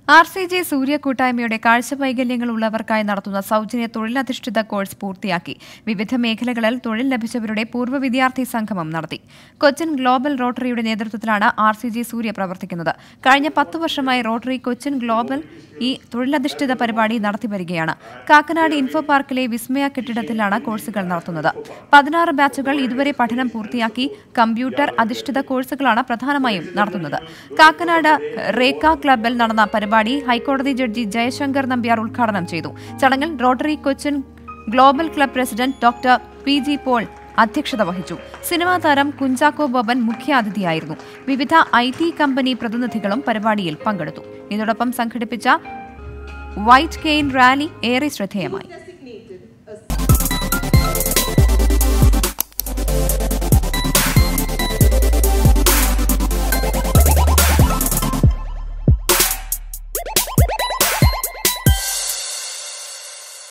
R C J സൂര്യ കൂട്ടായ്മയുടെ കാഴ്ച വൈകല്യങ്ങൾ ഉള്ളവർക്കായി നടത്തുന്ന സൗജന്യ തൊഴിലധിഷ്ഠിത കോഴ്സ് പൂർത്തിയാക്കി വിവിധ മേഖലകളിൽ തൊഴിൽ ലഭിച്ചവരുടെ പൂർവ്വ വിദ്യാർത്ഥി സംഗമം നടത്തി കൊച്ചിൻ ഗ്ലോബൽ റോട്ടറിയുടെ നേതൃത്വത്തിലാണ് ആർ സി ജെ സൂര്യ പ്രവർത്തിക്കുന്നത് കഴിഞ്ഞ പത്ത് വർഷമായി റോട്ടറി കൊച്ചിൻ ഗ്ലോബൽ ഈ തൊഴിലധിഷ്ഠിത പരിപാടി നടത്തിവരികയാണ് കാക്കനാട് ഇൻഫോ പാർക്കിലെ വിസ്മയ കെട്ടിടത്തിലാണ് കോഴ്സുകൾ നടത്തുന്നത് പതിനാറ് ബാച്ചുകൾ ഇതുവരെ പഠനം പൂർത്തിയാക്കി കമ്പ്യൂട്ടർ അധിഷ്ഠിത കോഴ്സുകളാണ് പ്രധാനമായും നടത്തുന്നത് കാക്കനാട് റേക്ക ക്ലബിൽ നടന്ന പരിപാടി ഹൈക്കോടതി ജഡ്ജി ജയശങ്കർ നമ്പ്യാർ ഉദ്ഘാടനം ചെയ്തു ചടങ്ങിൽ rotary Cochin global club president doctor P G Paul അധ്യക്ഷത വഹിച്ചു സിനിമാ താരം കുഞ്ചാക്കോ ബോബൻ മുഖ്യാതിഥിയായിരുന്നു വിവിധ ഐ ടി കമ്പനി പ്രതിനിധികളും പരിപാടിയിൽ പങ്കെടുത്തു ഇതോടൊപ്പം സംഘടിപ്പിച്ച വൈറ്റ് കെയിൻ റാലി ഏറെ ശ്രദ്ധേയമായി